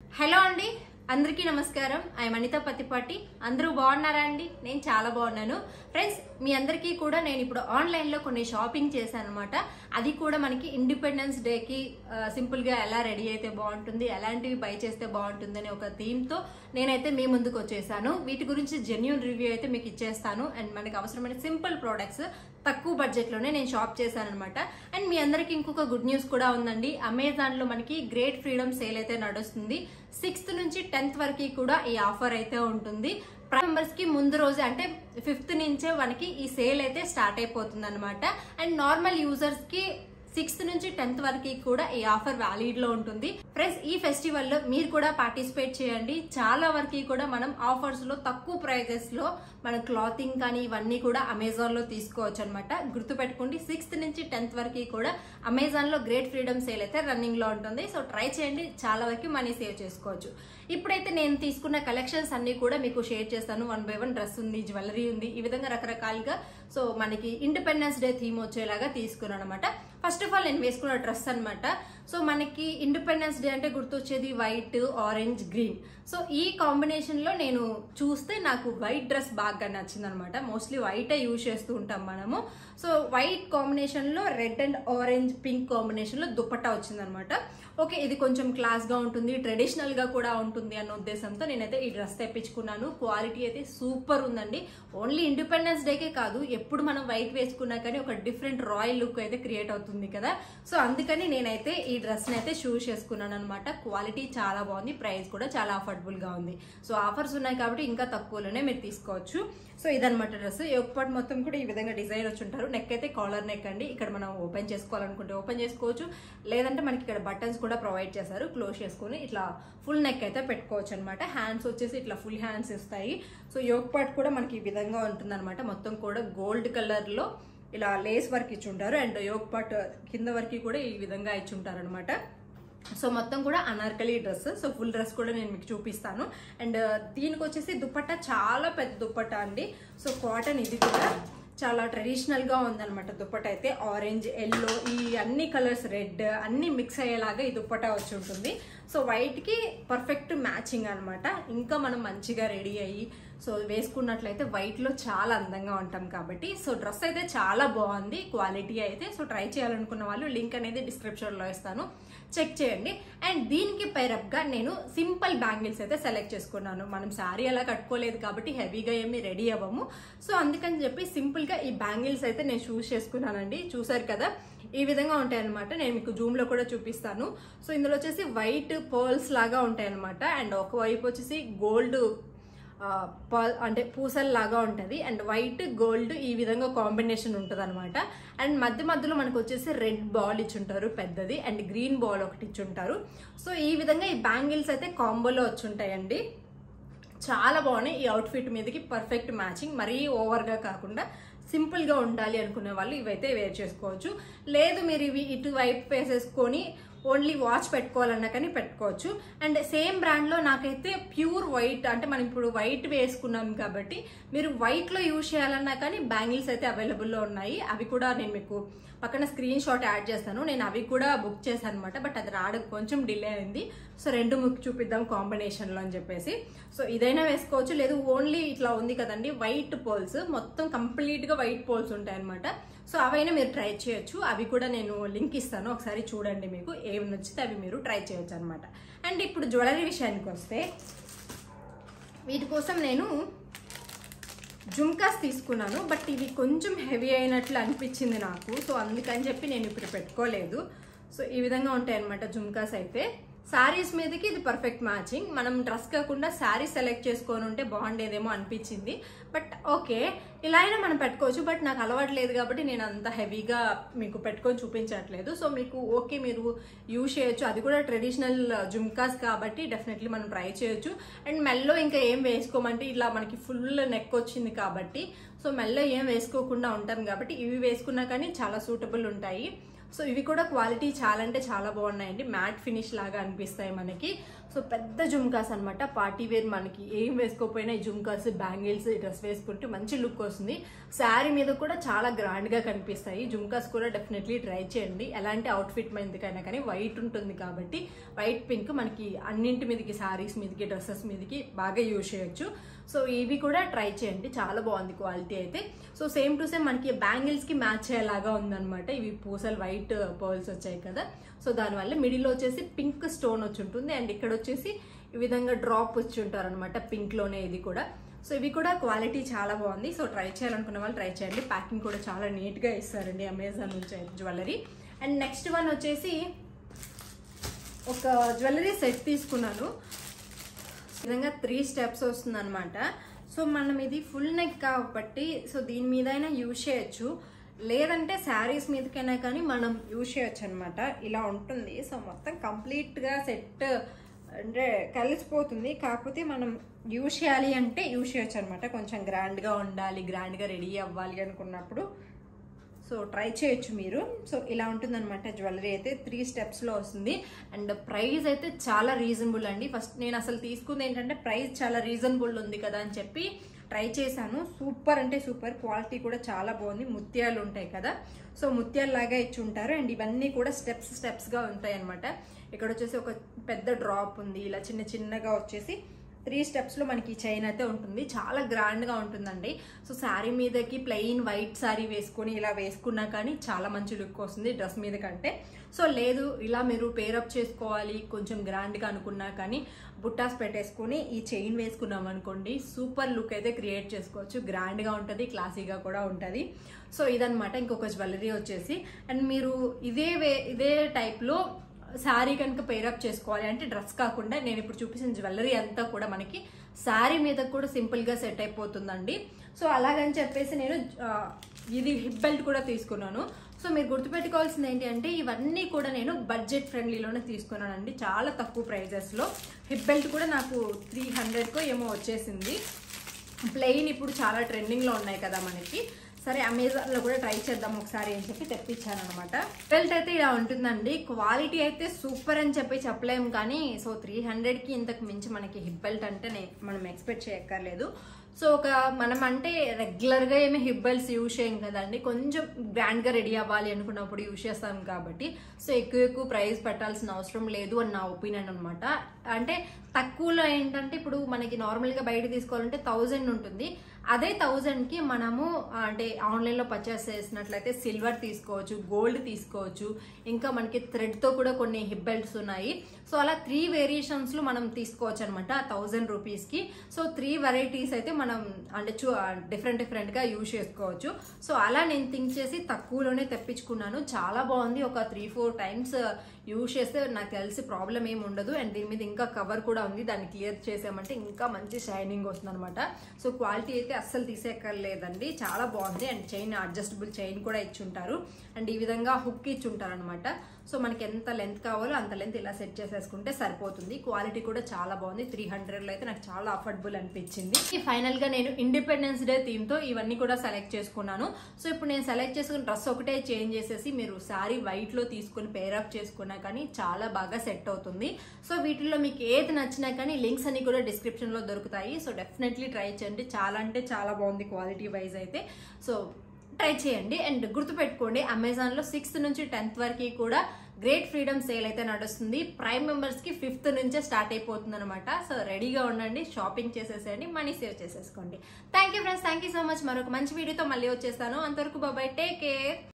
hello అండి అందరికీ నమస్కారం ఐ అనిత పత్తిపాటి అందరూ బాగున్నారా అండి నేను చాలా బాగున్నాను ఫ్రెండ్స్ మీ అందరికీ కూడా నేను ఇప్పుడు ఆన్లైన్లో కొన్ని షాపింగ్ చేశాను అనమాట అది కూడా మనకి ఇండిపెండెన్స్ డేకి సింపుల్గా ఎలా రెడీ అయితే బాగుంటుంది ఎలాంటివి బై చేస్తే బాగుంటుంది అనే ఒక థీమ్తో నేనైతే మీ ముందుకు వచ్చేసాను వీటి గురించి జెన్యున్ రివ్యూ అయితే మీకు ఇచ్చేస్తాను అండ్ మనకి అవసరమైన సింపుల్ ప్రోడక్ట్స్ తక్కువ బడ్జెట్లోనే నేను షాప్ చేశాను అనమాట అండ్ మీ అందరికి ఇంకొక గుడ్ న్యూస్ కూడా ఉందండి అమెజాన్లో మనకి గ్రేట్ ఫ్రీడమ్ సేల్ అయితే నడుస్తుంది సిక్స్త్ నుంచి టెన్త్ వరకు కూడా ఈ ఆఫర్ అయితే ఉంటుంది మెంబర్స్ కి ముందు రోజు అంటే ఫిఫ్త్ నుంచే మనకి ఈ సేల్ అయితే స్టార్ట్ అయిపోతుంది అనమాట అండ్ నార్మల్ యూజర్స్ కి సిక్స్త్ నుంచి టెన్త్ వరకు కూడా ఈ ఆఫర్ వ్యాలిడ్ లో ఉంటుంది ఫ్రెండ్స్ ఈ ఫెస్టివల్ లో మీరు కూడా పార్టిసిపేట్ చేయండి చాలా వరకు కూడా మనం ఆఫర్స్ లో తక్కువ ప్రైజెస్ లో మన క్లాతింగ్ కానీ ఇవన్నీ కూడా అమెజాన్ లో తీసుకోవచ్చు అనమాట గుర్తుపెట్టుకోండి సిక్స్త్ నుంచి టెన్త్ వరకు కూడా అమెజాన్ లో గ్రేట్ ఫ్రీడమ్ సేల్ అయితే రన్నింగ్ లో ఉంటుంది సో ట్రై చేయండి చాలా వరకు మనీ సేవ్ చేసుకోవచ్చు ఇప్పుడైతే నేను తీసుకున్న కలెక్షన్స్ అన్ని కూడా మీకు షేర్ చేస్తాను వన్ బై వన్ డ్రెస్ ఉంది జ్యువెలరీ ఉంది ఈ విధంగా రకరకాలుగా సో మనకి ఇండిపెండెన్స్ డే థీమ్ వచ్చేలాగా తీసుకున్నాను అనమాట ఫస్ట్ ఆఫ్ ఆల్ నేను వేసుకున్న డ్రెస్ అనమాట సో మనకి ఇండిపెండెన్స్ డే అంటే గుర్తొచ్చేది వైట్ ఆరెంజ్ గ్రీన్ సో ఈ కాంబినేషన్ లో నేను చూస్తే నాకు వైట్ డ్రెస్ బాగా నచ్చింది అనమాట మోస్ట్లీ వైటే యూజ్ చేస్తూ ఉంటాం మనము సో వైట్ కాంబినేషన్ లో red and orange pink combination లో దుపట్టా వచ్చిందనమాట ఓకే ఇది కొంచెం క్లాస్ గా ఉంటుంది ట్రెడిషనల్ గా కూడా ఉంటుంది అన్న ఉద్దేశంతో నేనైతే ఈ డ్రెస్ తెప్పించుకున్నాను క్వాలిటీ అయితే సూపర్ ఉందండి ఓన్లీ ఇండిపెండెన్స్ డేకే కాదు ఎప్పుడు మనం వైట్ వేసుకున్నా కానీ ఒక డిఫరెంట్ రాయల్ లుక్ అయితే క్రియేట్ అవుతుంది కదా సో అందుకని నేనైతే ఈ డ్రెస్ అయితే షూస్ చేసుకున్నాను అనమాట క్వాలిటీ చాలా బాగుంది ప్రైస్ కూడా చాలా అఫోర్డబుల్ గా ఉంది సో ఆఫర్స్ ఉన్నాయి కాబట్టి ఇంకా తక్కువలోనే మీరు తీసుకోవచ్చు సో ఇదనమాట డ్రెస్ పాటు మొత్తం కూడా ఈ విధంగా డిజైన్ వచ్చి ఉంటారు నెక్ అయితే కాలర్ నెక్ అండి ఇక్కడ మనం ఓపెన్ చేసుకోవాలనుకుంటే ఓపెన్ చేసుకోవచ్చు లేదంటే మనకి ఇక్కడ బటన్స్ కూడా ప్రొవైడ్ చేశారు క్లోజ్ చేసుకొని ఇట్లా ఫుల్ నెక్ అయితే పెట్టుకోవచ్చు అనమాట హ్యాండ్స్ వచ్చేసి ఇట్లా ఫుల్ హ్యాండ్స్ ఇస్తాయి సో యోగ్ పార్ట్ కూడా మనకి ఈ విధంగా ఉంటుంది మొత్తం కూడా గోల్డ్ కలర్ లో ఇలా లేస్ వర్క్ ఇచ్చి ఉంటారు అండ్ యోగ్ పార్ట్ కింద వరకు కూడా ఈ విధంగా ఇచ్చి ఉంటారు అనమాట సో మొత్తం కూడా anarkali dress so full dress కూడా నేను మీకు చూపిస్తాను అండ్ దీనికి వచ్చేసి దుప్పట్టా చాలా పెద్ద దుప్పట్టా అండి సో కాటన్ ఇది కూడా చాలా ట్రెడిషనల్ గా ఉందన్నమాట దుప్పట అయితే ఆరెంజ్ ఎల్లో ఈ అన్ని కలర్స్ రెడ్ అన్ని మిక్స్ అయ్యేలాగా ఈ దుప్పట వచ్చి ఉంటుంది సో వైట్ కి పర్ఫెక్ట్ మ్యాచింగ్ అనమాట ఇంకా మనం మంచిగా రెడీ అయ్యి సో వేసుకున్నట్లయితే వైట్ లో చాలా అందంగా ఉంటాం కాబట్టి సో డ్రెస్ అయితే చాలా బాగుంది క్వాలిటీ అయితే సో ట్రై చేయాలనుకున్న వాళ్ళు లింక్ అనేది డిస్క్రిప్షన్ లో ఇస్తాను చెక్ చేయండి అండ్ దీనికి పైరప్ గా నేను సింపుల్ బ్యాంగిల్స్ అయితే సెలెక్ట్ చేసుకున్నాను మనం శారీ అలా కట్టుకోలేదు కాబట్టి హెవీగా ఏమి రెడీ అవ్వము సో అందుకని చెప్పి సింపుల్ గా ఈ బ్యాంగిల్స్ అయితే నేను చూస్ చేసుకున్నానండి చూసారు కదా ఈ విధంగా ఉంటాయి అనమాట నేను మీకు జూమ్ లో కూడా చూపిస్తాను సో ఇందులో వచ్చేసి వైట్ పర్ల్స్ లాగా ఉంటాయి అనమాట అండ్ ఒకవైపు వచ్చేసి గోల్డ్ అంటే పూసల్ లాగా ఉంటుంది అండ్ వైట్ గోల్డ్ ఈ విధంగా కాంబినేషన్ ఉంటుంది అనమాట అండ్ మధ్య మధ్యలో మనకు వచ్చేసి రెడ్ బాల్ ఇచ్చుంటారు పెద్దది అండ్ గ్రీన్ బాల్ ఒకటి ఇచ్చుంటారు సో ఈ విధంగా ఈ బ్యాంగిల్స్ అయితే కాంబోలో వచ్చుంటాయండి చాలా బాగున్నాయి ఈ అవుట్ఫిట్ మీదకి పర్ఫెక్ట్ మ్యాచింగ్ మరీ ఓవర్గా కాకుండా సింపుల్గా ఉండాలి అనుకునే వాళ్ళు ఇవైతే వేర్ చేసుకోవచ్చు లేదు మీరు ఇవి ఇటు వైపు వేసేసుకొని ఓన్లీ వాచ్ పెట్టుకోవాలన్నా కానీ పెట్టుకోవచ్చు అండ్ సేమ్ బ్రాండ్లో నాకైతే ప్యూర్ వైట్ అంటే మనం ఇప్పుడు వైట్ వేసుకున్నాం కాబట్టి మీరు వైట్లో యూజ్ చేయాలన్నా కానీ బ్యాంగిల్స్ అయితే అవైలబుల్లో ఉన్నాయి అవి కూడా నేను మీకు పక్కన స్క్రీన్ షాట్ యాడ్ చేస్తాను నేను అవి కూడా బుక్ చేశాను అనమాట బట్ అది రావడం కొంచెం డిలే అయింది సో రెండు ముక్కు చూపిద్దాం కాంబినేషన్లో అని చెప్పేసి సో ఇదైనా వేసుకోవచ్చు లేదు ఓన్లీ ఇట్లా ఉంది కదండి వైట్ పోల్స్ మొత్తం కంప్లీట్గా వైట్ పోల్స్ ఉంటాయి అనమాట సో అవైనా మీరు ట్రై చేయొచ్చు అవి కూడా నేను లింక్ ఇస్తాను ఒకసారి చూడండి మీకు ఏమి నచ్చితే అవి మీరు ట్రై చేయొచ్చు అనమాట అండ్ ఇప్పుడు జ్యువెలరీ విషయానికి వస్తే వీటి కోసం నేను జుమ్కాస్ తీసుకున్నాను బట్ ఇవి కొంచెం హెవీ అయినట్లు అనిపించింది నాకు సో అందుకని చెప్పి నేను ఇప్పుడు పెట్టుకోలేదు సో ఈ విధంగా ఉంటాయి అనమాట జుమ్కాస్ అయితే శారీస్ మీదకి ఇది పర్ఫెక్ట్ మ్యాచింగ్ మనం డ్రెస్ కాకుండా శారీ సెలెక్ట్ చేసుకొని ఉంటే బాగుండేదేమో అనిపించింది బట్ ఓకే ఇలా అయినా మనం పెట్టుకోవచ్చు బట్ నాకు అలవాటు లేదు కాబట్టి నేను అంత హెవీగా మీకు పెట్టుకొని చూపించట్లేదు సో మీకు ఓకే మీరు యూజ్ చేయొచ్చు అది కూడా ట్రెడిషనల్ జుమ్కాస్ కాబట్టి డెఫినెట్లీ మనం ట్రై చేయొచ్చు అండ్ మెల్లో ఇంకా ఏం వేసుకోమంటే ఇలా మనకి ఫుల్ నెక్ వచ్చింది కాబట్టి సో మెల్లో ఏం వేసుకోకుండా ఉంటాం కాబట్టి ఇవి వేసుకున్నా కానీ చాలా సూటబుల్ ఉంటాయి సో ఇవి కూడా క్వాలిటీ చాలా అంటే చాలా బాగున్నాయండి మ్యాట్ ఫినిష్ లాగా అనిపిస్తాయి మనకి సో పెద్ద జుమ్కాస్ అనమాట పార్టీ వేర్ మనకి ఏం వేసుకోకపోయినా ఈ జుమ్కాస్ బ్యాంగిల్స్ డ్రెస్ వేసుకుంటే మంచి లుక్ వస్తుంది శారీ మీద కూడా చాలా గ్రాండ్ గా కనిపిస్తాయి జుమ్కాస్ కూడా డెఫినెట్లీ ట్రై చేయండి ఎలాంటి అవుట్ఫిట్ మీదకైనా కానీ వైట్ ఉంటుంది కాబట్టి వైట్ పింక్ మనకి అన్నింటి మీదకి శారీస్ మీదకి డ్రెస్సెస్ మీదకి బాగా యూజ్ చేయొచ్చు సో ఇవి కూడా ట్రై చేయండి చాలా బాగుంది క్వాలిటీ అయితే సో సేమ్ టు సేమ్ మనకి బ్యాంగిల్స్ కి మ్యాచ్ అయ్యేలాగా ఉందన్నమాట ఇవి పూసలు వైట్ పర్ల్స్ వచ్చాయి కదా సో దానివల్ల మిడిల్ వచ్చేసి పింక్ స్టోన్ వచ్చి ఉంటుంది అండ్ ఇక్కడ వచ్చేసి ఈ విధంగా డ్రాప్ వచ్చి ఉంటారు అనమాట పింక్ లోనే ఇది కూడా సో ఇవి కూడా క్వాలిటీ చాలా బాగుంది సో ట్రై చేయాలనుకున్న వాళ్ళు ట్రై చేయండి ప్యాకింగ్ కూడా చాలా నీట్ గా ఇస్తారండి అమెజాన్ నుంచి జ్యువెలరీ అండ్ నెక్స్ట్ వన్ వచ్చేసి ఒక జ్యువెలరీ సెట్ తీసుకున్నాను ఈ విధంగా త్రీ స్టెప్స్ వస్తుంది అనమాట సో మనం ఇది ఫుల్ నెక్ కాబట్టి సో దీని మీద అయినా యూజ్ చేయొచ్చు లేదంటే శారీస్ మీదకైనా కానీ మనం యూజ్ చేయొచ్చు అనమాట ఇలా ఉంటుంది సో మొత్తం కంప్లీట్గా సెట్ అంటే కలిసిపోతుంది కాకపోతే మనం యూజ్ చేయాలి అంటే యూజ్ చేయొచ్చు అనమాట కొంచెం గ్రాండ్గా ఉండాలి గ్రాండ్గా రెడీ అవ్వాలి అనుకున్నప్పుడు సో ట్రై చేయొచ్చు మీరు సో ఇలా ఉంటుందన్నమాట జ్యువెలరీ అయితే త్రీ స్టెప్స్లో వస్తుంది అండ్ ప్రైస్ అయితే చాలా రీజనబుల్ అండి ఫస్ట్ నేను అసలు తీసుకుంది ఏంటంటే ప్రైస్ చాలా రీజనబుల్ ఉంది కదా అని చెప్పి ట్రై చేశాను సూపర్ అంటే సూపర్ క్వాలిటీ కూడా చాలా బాగుంది ముత్యాలు ఉంటాయి కదా సో ముత్యాలు లాగా ఇచ్చి ఉంటారు అండ్ ఇవన్నీ కూడా స్టెప్స్ స్టెప్స్గా ఉంటాయి అనమాట ఇక్కడ వచ్చేసి ఒక పెద్ద డ్రాప్ ఉంది ఇలా చిన్న చిన్నగా వచ్చేసి త్రీ స్టెప్స్లో మనకి చైన్ అయితే ఉంటుంది చాలా గ్రాండ్గా ఉంటుందండి సో శారీ మీదకి ప్లెయిన్ వైట్ శారీ వేసుకొని ఇలా వేసుకున్నా కానీ చాలా మంచి లుక్ వస్తుంది డ్రెస్ మీద కంటే సో లేదు ఇలా మీరు పేరప్ చేసుకోవాలి కొంచెం గ్రాండ్గా అనుకున్నా కానీ బుట్టాస్ పెట్టేసుకొని ఈ చైన్ వేసుకున్నాం అనుకోండి సూపర్ లుక్ అయితే క్రియేట్ చేసుకోవచ్చు గ్రాండ్గా ఉంటుంది క్లాసీగా కూడా ఉంటుంది సో ఇదనమాట ఇంకొక జ్యువెలరీ వచ్చేసి అండ్ మీరు ఇదే వే ఇదే టైప్లో శారీ కనుక పేరప్ చేసుకోవాలి అంటే డ్రెస్ కాకుండా నేను ఇప్పుడు చూపించిన జ్యువెలరీ అంతా కూడా మనకి శారీ మీద కూడా సింపుల్గా సెట్ అయిపోతుందండి సో అలాగని చెప్పేసి నేను ఆ, ఇది హిప్ బెల్ట్ కూడా తీసుకున్నాను సో మీరు గుర్తుపెట్టుకోవాల్సింది ఏంటి అంటే ఇవన్నీ కూడా నేను బడ్జెట్ ఫ్రెండ్లీలోనే తీసుకున్నానండి చాలా తక్కువ ప్రైజెస్లో హిప్ బెల్ట్ కూడా నాకు త్రీ హండ్రెడ్కో ఏమో వచ్చేసింది ప్లెయిన్ ఇప్పుడు చాలా ట్రెండింగ్లో ఉన్నాయి కదా మనకి సరే అమెజాన్లో కూడా ట్రై చేద్దాం ఒకసారి అని చెప్పి తెప్పించాను అనమాట బెల్ట్ అయితే ఇలా ఉంటుందండి క్వాలిటీ అయితే సూపర్ అని చెప్పి చెప్పలేం కానీ సో త్రీ హండ్రెడ్కి ఇంతకు మించి మనకి హిప్ బెల్ట్ అంటే నే- మనం ఎక్స్పెక్ట్ చేయక్కర్లేదు సో ఒక మనం అంటే రెగ్యులర్గా ఏమి హిప్ బెల్ట్స్ యూజ్ చేయం కదండి కొంచెం గ్రాండ్గా రెడీ అవ్వాలి అనుకున్నప్పుడు యూజ్ చేస్తాం కాబట్టి సో ఎక్కువ ఎక్కువ ప్రైస్ పెట్టాల్సిన అవసరం లేదు అని నా ఒపీనియన్ అనమాట అంటే తక్కువలో ఏంటంటే ఇప్పుడు మనకి నార్మల్గా బయట తీసుకోవాలంటే థౌజండ్ ఉంటుంది అదే థౌజండ్కి మనము ఆ, అంటే ఆన్లైన్లో పర్చేస్ చేసినట్లయితే సిల్వర్ తీసుకోవచ్చు గోల్డ్ తీసుకోవచ్చు ఇంకా మనకి థ్రెడ్తో కూడా కొన్ని హిప్ బెల్ట్స్ ఉన్నాయి సో అలా త్రీ వేరియేషన్స్లో మనం తీసుకోవచ్చు అనమాట థౌజండ్ రూపీస్కి సో త్రీ వెరైటీస్ అయితే మనం అంటే చూ డిఫరెంట్ డిఫరెంట్గా యూజ్ చేసుకోవచ్చు సో అలా నేను థింక్ చేసి తక్కువలోనే తెప్పించుకున్నాను చాలా బాగుంది ఒక త్రీ ఫోర్ టైమ్స్ యూజ్ చేస్తే నాకు తెలిసి ప్రాబ్లం ఏమి ఉండదు అండ్ దీని మీద ఇంకా కవర్ కూడా ఉంది దాన్ని క్లియర్ చేసామంటే ఇంకా మంచి షైనింగ్ వస్తుంది అనమాట సో క్వాలిటీ అయితే అస్సలు తీసేయక్కర్లేదండి చాలా బాగుంది అండ్ చైన్ అడ్జస్టబుల్ చైన్ కూడా ఇచ్చుంటారు అండ్ ఈ విధంగా హుక్ ఇచ్చుంటారు అనమాట సో మనకి ఎంత లెంత్ కావాలో అంత లెంత్ ఇలా సెట్ చేసేసుకుంటే సరిపోతుంది క్వాలిటీ కూడా చాలా బాగుంది త్రీ హండ్రెడ్లో అయితే నాకు చాలా అఫోర్డబుల్ అనిపించింది ఫైనల్ గా నేను ఇండిపెండెన్స్ డే థీమ్ తో ఇవన్నీ కూడా సెలెక్ట్ చేసుకున్నాను సో ఇప్పుడు నేను సెలెక్ట్ చేసుకున్న డ్రెస్ ఒకటే చేంజ్ చేసేసి మీరు శారీ వైట్ లో తీసుకుని పేరప్ చేసుకున్నా కానీ చాలా బాగా సెట్ అవుతుంది సో వీటిల్లో మీకు ఏది నచ్చినా కానీ లింక్స్ అన్ని కూడా డిస్క్రిప్షన్ లో దొరుకుతాయి సో డెఫినెట్లీ ట్రై చేయండి చాలా అంటే చాలా బాగుంది క్వాలిటీ వైజ్ అయితే సో ట్రై చేయండి అండ్ గుర్తుపెట్టుకోండి అమెజాన్ లో సిక్స్త్ నుంచి టెన్త్ వరకు కూడా గ్రేట్ ఫ్రీడమ్ సేల్ అయితే నడుస్తుంది ప్రైమ్ మెంబర్స్ కి ఫిఫ్త్ నుంచే స్టార్ట్ అయిపోతుంది అనమాట సో రెడీగా ఉండండి షాపింగ్ చేసేసేయండి మనీ సేవ్ చేసేసుకోండి thank you friends thank you so much మరొక మంచి వీడియోతో మళ్ళీ వచ్చేస్తాను అంతవరకు బాబాయ్ టేక్ కేర్